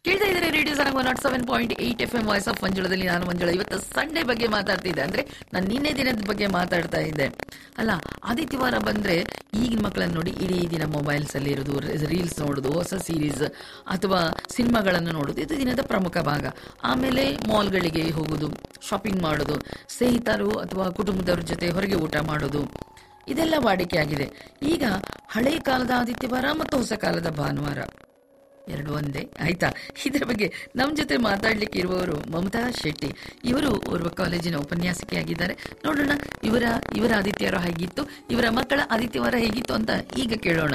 ಕೇಳ್ತಾ ಇದ್ದಾರೆ radio Saranga nought seven point eight F M voice of ಮಂಜುಳದಲ್ಲಿ ನಾನು ಮಂಜುಳ ಇವತ್ತು ಸಂಡೇ ಬಗ್ಗೆ ಮಾತಾಡ್ತಿದ್ದೆ ಅಂದ್ರೆ ನಾನು ನಿನ್ನೆ ದಿನದ ಬಗ್ಗೆ ಮಾತಾಡ್ತಾ ಇದ್ದೆ ಅಲ್ಲ ಆದಿತ್ಯವಾರ ಬಂದ್ರೆ ಈಗಿನ ಮಕ್ಕಳನ್ನ ನೋಡಿ ಇಡೀ ದಿನ ಮೊಬೈಲ್ಸ್ ಅಲ್ಲಿ ಇರೋದು ರೀಲ್ಸ್ ನೋಡೋದು ಹೊಸ ಸೀರೀಸ್ ಅಥವಾ ಸಿನಿಮಾಗಳನ್ನು ನೋಡೋದು ಇದು ದಿನದ ಪ್ರಮುಖ ಭಾಗ ಆಮೇಲೆ ಮಾಲ್ಗಳಿಗೆ ಹೋಗೋದು ಶಾಪಿಂಗ್ ಮಾಡೋದು ಸ್ನೇಹಿತರು ಅಥವಾ ಕುಟುಂಬದವ್ರ ಜೊತೆ ಹೊರಗೆ ಊಟ ಮಾಡೋದು ಇದೆಲ್ಲ ವಾಡಿಕೆ ಆಗಿದೆ ಈಗ ಹಳೆ ಕಾಲದ ಆದಿತ್ಯವಾರ ಮತ್ತು ಹೊಸ ಕಾಲದ ಭಾನುವಾರ ಎರಡು ಒಂದೇ ಆಯ್ತಾ ಇದರ ಬಗ್ಗೆ ನಮ್ಮ ಜೊತೆ ಮಾತಾಡ್ಲಿಕ್ಕೆ ಇರುವವರು ಮಮತಾ ಶೆಟ್ಟಿ ಇವರು ಓರ್ವ ಕಾಲೇಜಿನ ಉಪನ್ಯಾಸಕಿಯಾಗಿದ್ದಾರೆ ನೋಡೋಣ ಇವರ ಇವರ ಆದಿತ್ಯವಾರ ಹೇಗಿತ್ತು ಇವರ ಮಕ್ಕಳ ಆದಿತ್ಯವಾರ ಹೇಗಿತ್ತು ಅಂತ ಈಗ ಕೇಳೋಣ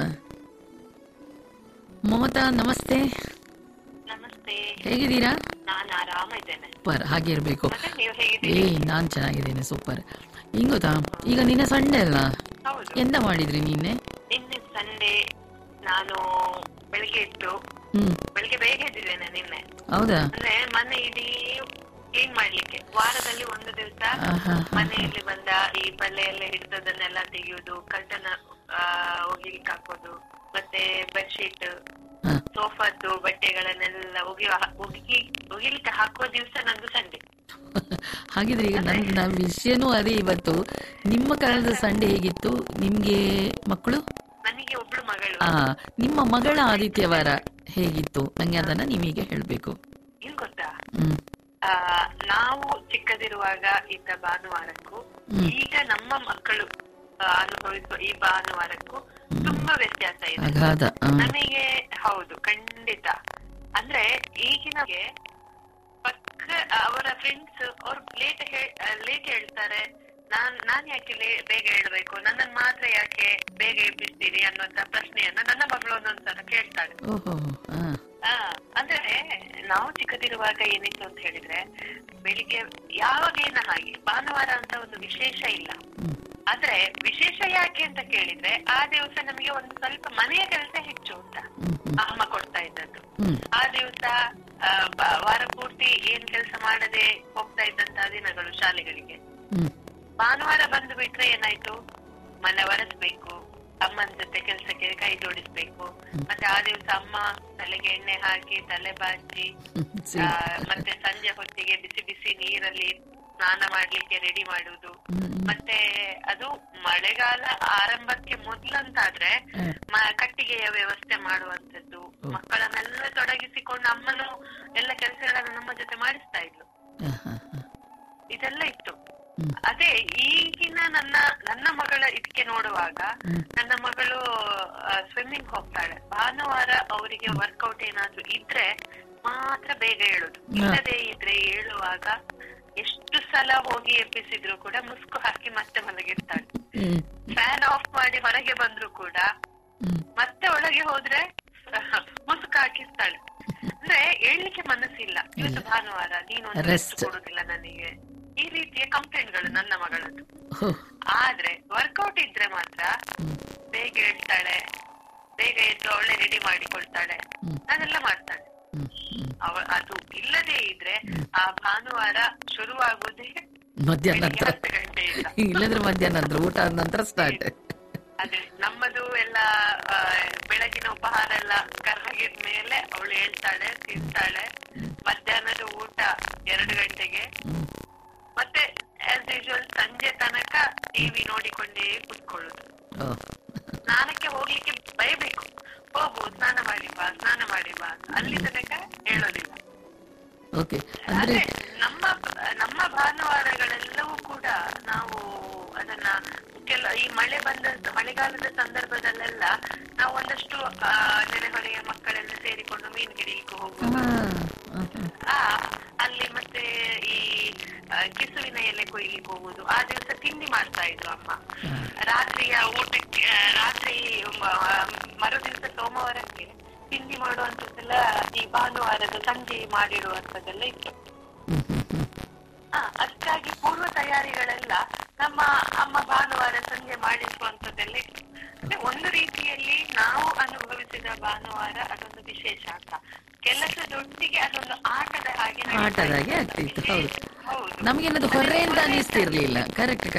ಮಮತಾ ನಮಸ್ತೆ ನಮಸ್ತೆ ಹೇಗಿದ್ದೀರಾ ನಾನು ಆರಾಮ ಇದ್ದೇನೆ ಸೂಪರ್ ಹಾಗೆ ಇರಬೇಕು ಮತ್ತೆ ನೀವು ಏ ಹೇಗಿದ್ದೀರಿ ನಾನ್ ಚೆನ್ನಾಗಿದ್ದೀನಿ ಸೂಪರ್ ಹಿಂಗ್ ಗೊತ್ತಾ ಈಗ ನಿನ್ನೆ ಸಂಡೆ ಅಲ್ಲ ಹೌದು ಎಂತ ಮಾಡಿದ್ರಿ ನಿನ್ನೆ ನಿನ್ನೆ ಸಂಡೇ ನಾನು ಬೆಳಿಗ್ಗೆ ಇಟ್ಟು ಹ್ಮ್ ಬೆಳಿಗ್ಗೆ ಬೇಗ ಎದ್ದಿದ್ದೇನೆ ನಿನ್ನೆ ಹೌದಾ ಅಂದ್ರೆ ಮನೆ ಇಡೀ ಕ್ಲೀನ್ ಮಾಡ್ಲಿಕ್ಕೆ ವಾರದಲ್ಲಿ ಒಂದು ದಿವಸ ಆಹಾ, ಮನೆಯಲ್ಲಿ ಬಂದ ಈ ಪಲ್ಲೆ ಎಲ್ಲ ಹಿಡಿದದನ್ನೆಲ್ಲ ತೆಗೆಯುವುದು ಕಟ್ಟನ ಒಗಿಲಿಕ್ಕೆ ಹಾಕೋದು ಮತ್ತೆ ಬೆಡ್ಶೀಟ್ ಹಾ. ಸೋಫಾದ್ದು ಬಟ್ಟೆಗಳನ್ನೆಲ್ಲ ಒಗಿಯುವ ಒಗಿ ಒಗಿಲಿಕ್ಕೆ ಹಾಕುವ ದಿವಸ ನಂದು ಸಂಡೆ ಹಾಗಿದ್ರೆ ಈಗ ನನ್ ನನ್ನ ವಿಷಯನೂ ಅದೇ ಇವತ್ತು ನಿಮ್ಮ ಕಾಲದ ಸಂಡೆ ಹೇಗಿತ್ತು ನಿಮ್ಗೆ ಮಕ್ಕಳು ನನಗೆ ಒಬ್ಳು ಮಗಳು ಆ ನಿಮ್ಮ ಮಗಳ ಆದಿತ್ಯವಾರ ಹೇಗಿತ್ತು ನಂಗೆ ಅದನ್ನ ನೀವೀಗ ಹೇಳ್ಬೇಕು ಏನ್ ಗೊತ್ತಾ ಹ್ಮ್ ಆ, ನಾವು ಚಿಕ್ಕದಿರುವಾಗ ಇದ್ದ ಭಾನುವಾರಕ್ಕೂ ಹ್ಮ್. ಈಗ ನಮ್ಮ ಮಕ್ಕಳು ಆ, ಅನುಭವಿಸುವ ಈ ಭಾನುವಾರಕ್ಕೂ ತುಂಬಾ ವ್ಯತ್ಯಾಸ ಇದೆ ಅಗಾಧ ಆ, ನನಗೆ ಹೌದು ಖಂಡಿತ ಅಂದ್ರೆ ಈಗಿನಗೆ ಪಕ್ಕ ಅವರ ಫ್ರೆಂಡ್ಸ್ ಅವ್ರು ಲೇಟ್ ಲೇಟ್ ಹೇಳ್ತಾರೆ ನಾನ್ ನಾನ್ ಯಾಕೆ ಲೇ- ಬೇಗ ಹೇಳ್ಬೇಕು ನನ್ನನ್ ಮಾತ್ರ ಯಾಕೆ ಬೇಗ ಎಬ್ಬಿಸ್ತೀರಿ ಅನ್ನುವಂತ ಪ್ರಶ್ನೆಯನ್ನ ನನ್ನ ಮಗಳು ಒಂದೊಂದ್ಸಲ ಕೇಳ್ತಾಳೆ ಓಹೋ ಆ, ಆ, ಅಂದ್ರೆ ನಾವು ಚಿಕ್ಕದಿರುವಾಗ ಏನಿತ್ತು ಅಂತ ಹೇಳಿದ್ರೆ ಬೆಳಿಗ್ಗೆ ಯಾವಾಗೇನ ಹಾಗೆ ಭಾನುವಾರ ಅಂತ ಒಂದು ವಿಶೇಷ ಇಲ್ಲ ಹ್ಮ್. ಆದ್ರೆ ವಿಶೇಷ ಯಾಕೆ ಅಂತ ಕೇಳಿದ್ರೆ ಆ ದಿವಸ ನಮಗೆ ಒಂದು ಸ್ವಲ್ಪ ಮನೆಯ ಕೆಲಸ ಹೆಚ್ಚು ಅಂತ ಹ್ಮ್ ಹ್ಮ್ ಅಮ್ಮ ಕೊಡ್ತಾ ಇದ್ದದ್ದು ಹ್ಮ್ ಆ ದಿವಸ ವಾರ ಪೂರ್ತಿ ಏನ್ ಕೆಲಸ ಮಾಡದೆ ಹೋಗ್ತಾ ಇದ್ದಂತಹ ದಿನಗಳು ಶಾಲೆಗಳಿಗೆ ಹ್ಮ್ ಭಾನುವಾರ ಬಂದು ಬಿಟ್ರೆ ಏನಾಯ್ತು ಮನೆ ಒರೆಸ್ಬೇಕು ಅಮ್ಮನ ಜೊತೆ ಕೆಲ್ಸಕ್ಕೆ ಕೈ ಜೋಡಿಸ್ಬೇಕು ಮತ್ತೆ ಆ ದಿವಸ ಅಮ್ಮ ತಲೆಗೆ ಎಣ್ಣೆ ಹಾಕಿ ತಲೆ ಬಾಚಿ ಹ್ಮ್, ಆ, ಸರಿ. ಮತ್ತೆ ಸಂಜೆ ಹೊತ್ತಿಗೆ ಬಿಸಿ ಬಿಸಿ ನೀರಲ್ಲಿ ಸ್ನಾನ ಮಾಡ್ಲಿಕ್ಕೆ ರೆಡಿ ಮಾಡುದು ಹ್ಮ್, ಹ್ಮ್. ಮತ್ತೆ ಅದು ಮಳೆಗಾಲ ಆರಂಭಕ್ಕೆ ಮೊದ್ಲಂತಾದ್ರೆ ಆ, ಮ- ಕಟ್ಟಿಗೆಯ ವ್ಯವಸ್ಥೆ ಮಾಡುವಂತದ್ದು ಮಕ್ಕಳನ್ನೆಲ್ಲ ತೊಡಗಿಸಿಕೊಂಡು ಅಮ್ಮನು ಎಲ್ಲ ಕೆಲಸಗಳನ್ನು ನಮ್ಮ ಜೊತೆ ಮಾಡಿಸ್ತಾ ಇದ್ಲು ಆ, ಆ, ಆ. ಇದೆಲ್ಲ ಇತ್ತು ಹ್ಮ್. ಅದೇ ಈಗಿನ ನನ್ನ ನನ್ನ ಮಗಳ ಇದಕ್ಕೆ ನೋಡುವಾಗ ಹ್ಮ್. ನನ್ನ ಮಗಳು ಸ್ವಿಮ್ಮಿಂಗ್ ಹೋಗ್ತಾಳೆ ಭಾನುವಾರ ಅವರಿಗೆ ವರ್ಕೌಟ್ ಏನಾದ್ರೂ ಇದ್ರೆ ಮಾತ್ರ ಬೇಗ ಹೇಳುದು ಇಲ್ಲದೆ ಇದ್ರೆ ಹೇಳುವಾಗ ಎಷ್ಟು ಸಲ ಹೋಗಿ ಎಬ್ಬಿಸಿದ್ರು ಕೂಡ ಮುಸ್ಕು ಹಾಕಿ ಮತ್ತೆ ಮಲಗಿರ್ತಾಳೆ ಹ್ಮ್ ಫ್ಯಾನ್ ಆಫ್ ಮಾಡಿ ಹೊರಗೆ ಬಂದ್ರು ಕೂಡ ಹ್ಮ್ ಮತ್ತೆ ಒಳಗೆ ಹೋದ್ರೆ ಮುಸುಕು ಹಾಕಿರ್ತಾಳೆ ಅಂದ್ರೆ ಹೇಳ್ಲಿಕ್ಕೆ ಮನಸ್ಸಿಲ್ಲ ಇವತ್ತು ಭಾನುವಾರ ನೀನು ಒಂದು Rest. rest ಕೊಡುದಿಲ್ಲ ನನಗೆ ಈ ರೀತಿಯ ಕಂಪ್ಲೇಂಟ್ ಗಳು ನನ್ನ ಮಗಳದ್ದು ಹೋ, ಆದ್ರೆ ವರ್ಕೌಟ್ ಇದ್ರೆ ಮಾತ್ರ ಹ್ಮ್ ಬೇಗ ಹೇಳ್ತಾಳೆ ಬೇಗ ಎದ್ದು ಒಳ್ಳೆ ರೆಡಿ ಮಾಡಿಕೊಳ್ತಾಳೆ ಹ್ಮ್. ಅದೆಲ್ಲ ಮಾಡ್ತಾಳೆ ಹ್ಮ್ ಹ್ಮ್ ಅವ ಅದು ಇಲ್ಲದೆ ಇದ್ರೆ ಆ ಭಾನುವಾರ ಶುರುವಾಗುವುದೇ ಮಧ್ಯಾಹ್ನ ಬೆಳಿಗ್ಗೆ ನಂತರ ಹತ್ತು ಗಂಟೆಯಿಂದ ಇಲ್ಲಂದ್ರೆ ಮಧ್ಯಾಹ್ನ ನಂತರ ಊಟ ಆದ ನಂತರ ಸ್ಟಾರ್ಟ್ ಅದೇ ನಮ್ಮದು ಎಲ್ಲ ಆ, ಬೆಳಗಿನ ಉಪಹಾರ ಎಲ್ಲ ಕರಗಿದ ಮೇಲೆ ಅವಳು ಹೇಳ್ತಾಳೆ ತಿಂತಾಳೆ ಮಧ್ಯಾಹ್ನದ ಊಟ ಎರಡು ಗಂಟೆಗೆ ಮತ್ತೆ ಆಸ್ ಯೂಶುವಲ್ ಸಂಜೆ ತನಕ ಟಿವಿ ನೋಡಿಕೊಂಡೇ ಕುತ್ಕೊಳ್ಳುದು ಸ್ನಾನಕ್ಕೆ ಹೋಗ್ಲಿಕ್ಕೆ ಬಯಬೇಕು ಹೋಗು ಸ್ನಾನ ಮಾಡಿ ಬಾ ಸ್ನಾನ ಮಾಡಿ ಬಾ ಅಂತ. ಅಲ್ಲಿ ತನಕ ಹೇಳೋದಿಲ್ಲ ಓಕೆ ಅಂದ್ರೆ ಆದ್ರೆ ನಮ್ಮ ನಮ್ಮ ಭಾನುವಾರಗಳೆಲ್ಲವೂ ಕೂಡ ನಾವು ಅದನ್ನ ಕೆಲ ಈ ಮಳೆ ಬಂದ ಮಳೆಗಾಲದ ಸಂದರ್ಭದಲ್ಲೆಲ್ಲ ನಾವು ಒಂದಷ್ಟು ಆ, ನೆರೆಹೊರೆಯ ಮಕ್ಕಳೆಲ್ಲ ಸೇರಿಕೊಂಡು ಮೀನು ಹಿಡಿಯಲಿಕ್ಕೆ ಹೋಗುವುದು ಆ, ಆ, ಆ. ಆ, ಅಲ್ಲಿ ಮತ್ತೆ ಈ ಆ, ಕಿಸುವಿನ ಎಲೆ ಕೊಯ್ಲಿಕ್ಕೆ ಹೋಗುದು ಆ ದಿವಸ ತಿಂಡಿ ಮಾಡ್ತಾ ಇದ್ರು ಅಮ್ಮ ರಾತ್ರಿಯ ಊಟಕ್ಕೆ ಆ, ರಾತ್ರಿ ಮ- ಮರು ದಿವಸ ಸೋಮವಾರಕ್ಕೆ ತಿಂಡಿ ಮಾಡುವಂತದ್ದೆಲ್ಲ ಈ ಭಾನುವಾರದ ಸಂಜೆ ಮಾಡಿರುವಂತದ್ದೆಲ್ಲ ಇತ್ತು ಹ್ಮ್ ಹ್ಮ್ ಹ್ಮ್ ಆ, ಅದಕ್ಕಾಗಿ ಪೂರ್ವ ತಯಾರಿಗಳೆಲ್ಲ ನಮ್ಮ ಅಮ್ಮ ಭಾನುವಾರ ಸಂಜೆ ಮಾಡಿಸುವಂತದ್ದೆಲ್ಲ ಇತ್ತು ಅಂದ್ರೆ ಒಂದು ರೀತಿಯಲ್ಲಿ ನಾವು ಅನುಭವಿಸಿದ ಭಾನುವಾರ ಅದೊಂದು ವಿಶೇಷ ಅಂತ ಕೆಲಸದೊಟ್ಟಿಗೆ ಅದೊಂದು ಆಟದ ಹಾಗೆ ನಡೀತಾ ಆಟದ ಹಾಗೆ ಇತ್ತು. ಆಗ್ತಿತ್ತು ಹೌದು ವಿಶೇಷ- ಹೌದು ನಮ್ಗೇನದು ಹೊರೆ ಅಂತ ಅನಿಸ್ತಿರ್ಲಿಲ್ಲ ಕರೆಕ್ಟ್